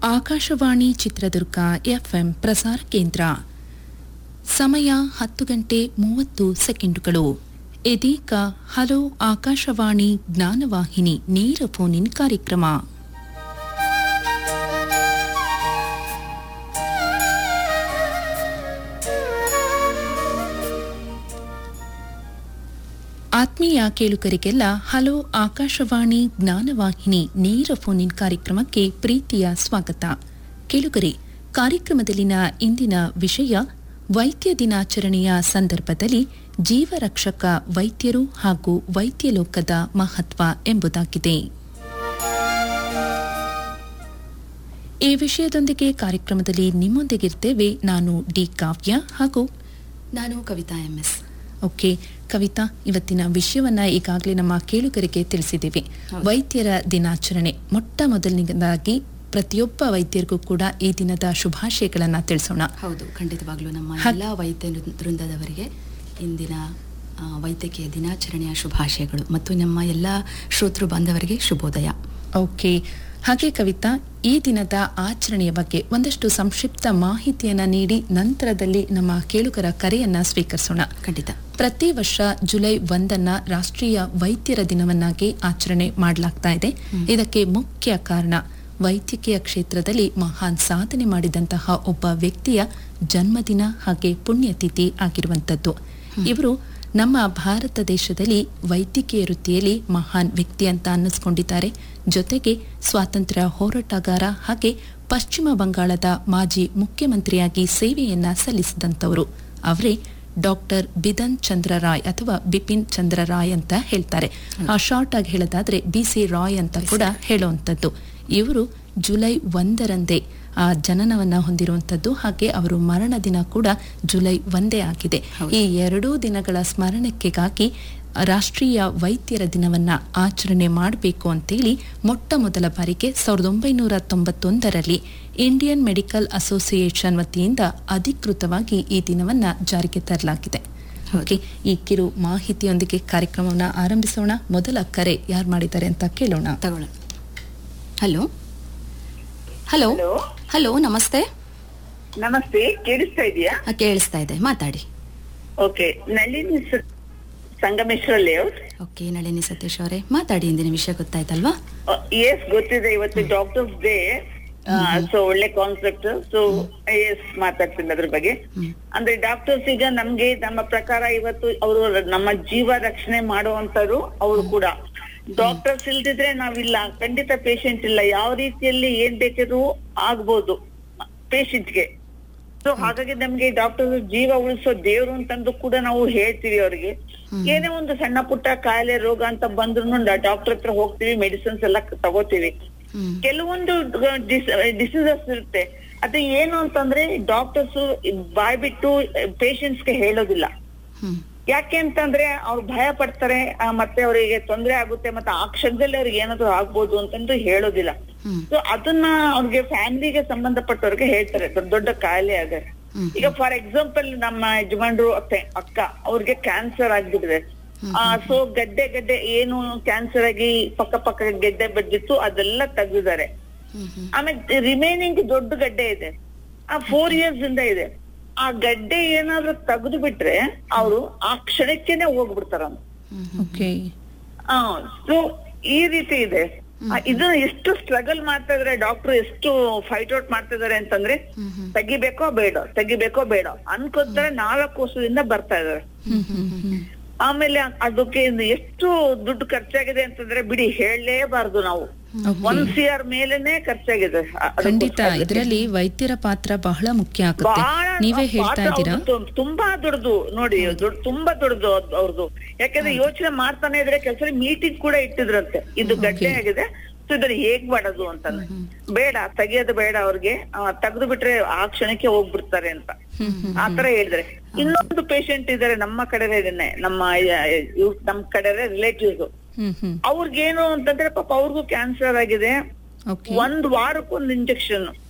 Akashvani Chitradurga FM ಪ್ರಸಾರ ಕೇಂದ್ರ ಸಮಯ ಹತ್ತು ಗಂಟೆ ಮೂವತ್ತು ಸೆಕೆಂಡುಗಳು ಇದೀಗ ಹಲೋ ಆಕಾಶವಾಣಿ ಜ್ಞಾನವಾಹಿನಿ ನೇರ ಫೋನ್ ಇನ್ ಕಾರ್ಯಕ್ರಮ ಆತ್ಮೀಯ ಕೇಳುಗರಿಗೆಲ್ಲ ಹಲೋ ಆಕಾಶವಾಣಿ ಜ್ಞಾನವಾಹಿನಿ ನೇರ ಫೋನ್ ಇನ್ ಕಾರ್ಯಕ್ರಮಕ್ಕೆ ಪ್ರೀತಿಯ ಸ್ವಾಗತ ಕೇಳುಗರೆ ಕಾರ್ಯಕ್ರಮದಲ್ಲಿನ ಇಂದಿನ ವಿಷಯ ವೈದ್ಯ ದಿನಾಚರಣೆಯ ಸಂದರ್ಭದಲ್ಲಿ ಜೀವರಕ್ಷಕ ವೈದ್ಯರು ಹಾಗೂ ವೈದ್ಯ ಲೋಕದ ಮಹತ್ವ ಎಂಬುದಾಗಿದೆ ಈ ವಿಷಯದೊಂದಿಗೆ ಕಾರ್ಯಕ್ರಮದಲ್ಲಿ ನಿಮ್ಮೊಂದಿಗಿರ್ತೇವೆ ನಾನು ಡಿ ಕಾವ್ಯ ಹಾಗೂ ನಾನು ಕವಿತಾ ಎಂಎಸ್ ಓಕೆ ಕವಿತಾ ಇವತ್ತಿನ ವಿಷಯವನ್ನ ಈಗಾಗಲೇ ನಮ್ಮ ಕೇಳುಗರಿಗೆ ತಿಳಿಸಿದ್ದೀವಿ ಹೌದು. ವೈದ್ಯರ ದಿನಾಚರಣೆ ಮೊಟ್ಟ ಮೊದಲನೇದಾಗಿ ಪ್ರತಿಯೊಬ್ಬ ವೈದ್ಯರಿಗೂ ಕೂಡ ಈ ದಿನದ ಶುಭಾಶಯಗಳನ್ನ ತಿಳಿಸೋಣ ಹೌದು ಖಂಡಿತವಾಗ್ಲೂ ನಮ್ಮ ಹ- ಎಲ್ಲ ವೈದ್ಯ ವೃ- ವೃಂದದವರಿಗೆ ಇಂದಿನ ಆ, ವೈದ್ಯಕೀಯ ದಿನಾಚರಣೆಯ ಶುಭಾಶಯಗಳು ಮತ್ತು ನಮ್ಮ ಎಲ್ಲ ಶ್ರೋತೃ ಬಾಂಧವರಿಗೆ ಶುಭೋದಯ ಓಕೆ ಹಾಗೆ ಕವಿತಾ ಈ ದಿನದ ಆಚರಣೆಯ ಬಗ್ಗೆ ಒಂದಷ್ಟು ಸಂಕ್ಷಿಪ್ತ ಮಾಹಿತಿಯನ್ನ ನೀಡಿ ನಂತರದಲ್ಲಿ ನಮ್ಮ ಕೇಳುಗರ ಕರೆಯನ್ನ ಸ್ವೀಕರಿಸೋಣ ಖಂಡಿತ ಪ್ರತಿ ವರ್ಷ ಜುಲೈ ಒಂದನ್ನ ರಾಷ್ಟ್ರೀಯ ವೈದ್ಯರ ದಿನವನ್ನಾಗಿ ಆಚರಣೆ ಮಾಡಲಾಗ್ತಾ ಇದೆ ಇದಕ್ಕೆ ಮುಖ್ಯ ಕಾರಣ ವೈದ್ಯಕೀಯ ಕ್ಷೇತ್ರದಲ್ಲಿ ಮಹಾನ್ ಸಾಧನೆ ಮಾಡಿದಂತಹ ಒಬ್ಬ ವ್ಯಕ್ತಿಯ ಜನ್ಮದಿನ ಹಾಗೆ ಪುಣ್ಯತಿಥಿ ಆಗಿರುವಂತದ್ದು ಇವರು ನಮ್ಮ ಭಾರತ ದೇಶದಲ್ಲಿ ವೈದ್ಯಕೀಯ ವೃತ್ತಿಯಲ್ಲಿ ಮಹಾನ್ ವ್ಯಕ್ತಿ ಅಂತ ಅನ್ನಿಸ್ಕೊಂಡಿದ್ದಾರೆ ಜೊತೆಗೆ ಸ್ವಾತಂತ್ರ್ಯ ಹೋರಾಟಗಾರ ಹಾಗೆ ಪಶ್ಚಿಮ ಬಂಗಾಳದ ಮಾಜಿ ಮುಖ್ಯಮಂತ್ರಿಯಾಗಿ ಸೇವೆಯನ್ನ ಸಲ್ಲಿಸಿದಂತವರು ಅವರೇ ಡಾಕ್ಟರ್ ಬಿದನ್ ಚಂದ್ರ ರಾಯ್ ಅಥವಾ ಬಿಪಿನ್ ಚಂದ್ರ ರಾಯ್ ಅಂತ ಹೇಳ್ತಾರೆ ಆ ಶಾರ್ಟ್ ಆಗಿ ಹೇಳೋದಾದ್ರೆ ಬಿ ಸಿ ರಾಯ್ ಅಂತ ಕೂಡ ಹೇಳುವಂಥದ್ದು ಇವರು ಜುಲೈ ಒಂದರಂದೇ ಆ ಜನನವನ್ನ ಹೊಂದಿರುವಂಥದ್ದು ಹಾಗೆ ಅವರು ಮರಣ ದಿನ ಕೂಡ ಜುಲೈ ಒಂದೇ ಆಗಿದೆ ಹೌದು. ಈ ಎರಡೂ ದಿನಗಳ ಸ್ಮರಣಕ್ಕೆಗಾಗಿ ರಾಷ್ಟ್ರೀಯ ವೈದ್ಯರ ದಿನವನ್ನ ಆಚರಣೆ ಮಾಡಬೇಕು ಅಂತೇಳಿ ಮೊಟ್ಟ ಮೊದಲ ಬಾರಿಗೆ ಸಾವಿರದ ಒಂಬೈನೂರ ತೊಂಬತ್ತೊಂದರಲ್ಲಿ ಇಂಡಿಯನ್ ಮೆಡಿಕಲ್ ಅಸೋಸಿಯೇಷನ್ ವತಿಯಿಂದ ಅಧಿಕೃತವಾಗಿ ಈ ದಿನವನ್ನ ಜಾರಿಗೆ ತರಲಾಗಿದೆ ಓಕೆ ಈ ಕಿರು ಮಾಹಿತಿಯೊಂದಿಗೆ ಕಾರ್ಯಕ್ರಮವನ್ನು ಆರಂಭಿಸೋಣ ಮೊದಲ ಕರೆ ಯಾರು ಮಾಡಿದ್ದಾರೆ ಅಂತ ಕೇಳೋಣ ತಗೊಳ್ಳೋಣ ಹಲೋ ಹಲೋ ಹಲೋ ಹಲೋ ನಮಸ್ತೆ ನಮಸ್ತೆ ಕೇಳಿಸ್ತಾ ಇದೆಯಾ ಆ, ಕೇಳಿಸ್ತಾ ಇದೆ ಮಾತಾಡಿ ಓಕೆ ನಳಿನಿ ಸ- ಸಂಗಮೇಶ್ವರ ಲೇಔಟ್ ಓಕೆ ನಳಿನಿ ಸತೀಶ್ ಅವರೇ ಮಾತಾಡಿ ಇಂದಿನ ವಿಷಯ ಗೊತ್ತಾಯ್ತಲ್ವಾ ಎಸ್ ಗೊತ್ತಿದೆ ಇವತ್ತು ಡಾಕ್ಟರ್ಸ್ ಡೇ ಸೊ ಒಳ್ಳೆ ಕಾನ್ಸೆಪ್ಟ್ ಸೊ ಎಸ್ ಮಾತಾಡ್ತೀನಿ ಅದ್ರ ಬಗ್ಗೆ ಅಂದ್ರೆ ಡಾಕ್ಟರ್ಸ್ ಈಗ ನಮ್ಗೆ ನಮ್ಮ ಪ್ರಕಾರ ಇವತ್ತು ಅವರು ನಮ್ಮ ಜೀವ ರಕ್ಷಣೆ ಮಾಡುವಂತರು ಅವರು ಕೂಡ ಡಾಕ್ಟರ್ಸ್ ಇಲ್ದಿದ್ರೆ ನಾವಿಲ್ಲ ಖಂಡಿತ ಪೇಷಂಟ್ ಇಲ್ಲ ಯಾವ ರೀತಿಯಲ್ಲಿ ಏನ್ ಬೇಕಿದ್ರು ಆಗ್ಬೋದು ಪೇಷಂಟ್ಗೆ ಸೊ ಹಾಗಾಗಿ ನಮ್ಗೆ ಡಾಕ್ಟರ್ ಜೀವ ಉಳಿಸೋ ದೇವ್ರು ಅಂತಂದು ಕೂಡ ನಾವು ಹೇಳ್ತೀವಿ ಅವ್ರಿಗೆ ಏನೇ ಒಂದು ಸಣ್ಣ ಪುಟ್ಟ ಕಾಯಿಲೆ ರೋಗ ಅಂತ ಬಂದ್ರು ಡಾಕ್ಟರ್ ಹತ್ರ ಹೋಗ್ತೀವಿ ಮೆಡಿಸಿನ್ಸ್ ಎಲ್ಲ ತಗೋತೀವಿ ಹ್ಮ್ ಕೆಲವೊಂದು ಡಿಸೀಸಸ್ ಇರುತ್ತೆ ಅದು ಏನು ಅಂತಂದ್ರೆ ಡಾಕ್ಟರ್ಸ್ ಬಾಯ್ ಬಿಟ್ಟು patients ಗೆ ಹೇಳೋದಿಲ್ಲ ಹ್ಮ್ ಯಾಕೆ ಅಂತಂದ್ರೆ ಅವ್ರು ಭಯ ಪಡ್ತಾರೆ ಆ, ಮತ್ತೆ ಅವರಿಗೆ ತೊಂದರೆ ಆಗುತ್ತೆ ಮತ್ತೆ ಆ ಕ್ಷಣದಲ್ಲಿ ಅವ್ರಿಗೆ ಏನಾದ್ರು ಆಗ್ಬೋದು ಅಂತಂದು ಹೇಳೋದಿಲ್ಲ ಹ್ಮ್ ಸೊ ಅದನ್ನ ಅವ್ರಿಗೆ ಫ್ಯಾಮಿಲಿಗೆ ಸಂಬಂಧಪಟ್ಟವ್ರಿಗೆ ಹೇಳ್ತಾರೆ ದೊಡ್ಡ ದೊಡ್ಡ ಕಾಯಿಲೆ ಅದೇ ಹ್ಮ್. ಈಗ ಫಾರ್ ಎಕ್ಸಾಂಪಲ್ ನಮ್ಮ ಯಜಮಾನ್ರು ಅತ್ತೆ ಅಕ್ಕ ಅವ್ರಿಗೆ ಕ್ಯಾನ್ಸರ್ ಆಗ್ಬಿಟ್ಟಿದೆ ಸೊ ಗಡ್ಡೆ ಗಡ್ಡೆ ಏನು ಕ್ಯಾನ್ಸರ್ ಆಗಿ ಪಕ್ಕ ಪಕ್ಕ ಗೆಡ್ಡೆ ಬಡ್ದಿತ್ತು ಅದೆಲ್ಲ ತೆಗ್ದಿದ್ದಾರೆ ಹ್ಮ್ ಹ್ಮ್ ಆಮೇಲೆ ರಿಮೈನಿಂಗ್ ದೊಡ್ಡ ಗಡ್ಡೆ ಇದೆ ಆ ಫೋರ್ ಇಯರ್ಸ್ ಇಂದ ಇದೆ ಆ ಗಡ್ಡೆ ಏನಾದ್ರೂ ತೆಗೆದು ಬಿಟ್ರೆ ಅವರು ಆ ಕ್ಷಣಕ್ಕೆನೆ ಹೋಗ್ಬಿಡ್ತಾರಂತ ಹ್ಮ್ ಓಕೆ ಸೊ ಈ ರೀತಿ ಇದೆ ಆ, ಇದನ್ನ ಎಷ್ಟು ಸ್ಟ್ರಗಲ್ ಮಾಡ್ತಾ ಇದಾರೆ ಡಾಕ್ಟರ್ ಎಷ್ಟು ಫೈಟ್ ಔಟ್ ಮಾಡ್ತಾ ಇದಾರೆ ಅಂತಂದ್ರೆ ಹ್ಮ್ ಹ್ಮ್ ತೆಗಿಬೇಕೋ ಬೇಡ ತೆಗಿಬೇಕೋ ಬೇಡ ಅನ್ಕೋತಾರೆ ನಾಲ್ಕು ವರ್ಷದಿಂದ ಬರ್ತಾ ಇದಾರೆ ಹ್ಮ್ ಹ್ಮ್ ಹ್ಮ್ ಆಮೇಲೆ ಅದಕ್ಕೆ ಇನ್ನು ಎಷ್ಟು ದುಡ್ಡು ಖರ್ಚಾಗಿದೆ ಅಂತಂದ್ರೆ ಬಿಡಿ ಹೇಳಲೇಬಾರ್ದು ನಾವು ಒಂದ್ ಸಿ ಆರ್ ಮೇಲೆನೆ ಖರ್ಚಾಗಿದೆ ಅ- ಅದಕ್ಕೋಸ್ಕರ. ಖಂಡಿತ ಇದರಲ್ಲಿ ವೈದ್ಯರ ಪಾತ್ರ ಬಹಳ ಮುಖ್ಯ ಆಗುತ್ತೆ ಬಹಳ ನೀವೇ ಹೇಳ್ತಾ ಪಾತ್ರ ಇದ್ದೀರಾ ಅವ್ರ್ದು ತುಂಬಾ ದೊಡ್ಡದು ನೋಡಿ ದೊಡ್ಡ ತುಂಬಾ ದೊಡ್ಡದು ಅದ್- ಅವ್ರದ್ದು ಯಾಕಂದ್ರೆ ಯೋಚನೆ ಮಾಡ್ತಾನೆ ಇದ್ರೆ ಕೆಲಸ ಮೀಟಿಂಗ್ ಕೂಡ ಇಟ್ಟಿದ್ರಂತೆ ಇದು ಗಡ್ಡೆ ಆಗಿದೆ ಸೊ ಇದನ್ನ ಹೇಗ್ ಮಾಡೋದು ಅಂತ ಬೇಡ ತೆಗಿಯೋದು ಬೇಡ ಅವ್ರಿಗೆ ತೆಗೆದು ಬಿಟ್ರೆ ಆ ಕ್ಷಣಕ್ಕೆ ಹೋಗ್ಬಿಡ್ತಾರೆ ಅಂತ ಆತರ ಹೇಳಿದ್ರೆ ಇನ್ನೊಂದು ಪೇಷಂಟ್ ಇದಾರೆ ನಮ್ಮ ಕಡೆ ನಮ್ಮ ಇವ್- ನಮ್ ಕಡೆ ರಿಲೇಟಿವ್ಸ್ ಹ್ಮ್ ಹ್ಮ್ ಅವ್ರಿಗೇನು ಅಂತಂದ್ರೆ ಪಾಪ ಅವ್ರಿಗೂ ಕ್ಯಾನ್ಸರ್ ಆಗಿದೆ ಓಕೆ ಒಂದ್ ವಾರಕ್ಕೊಂದು ಇಂಜೆಕ್ಷನ್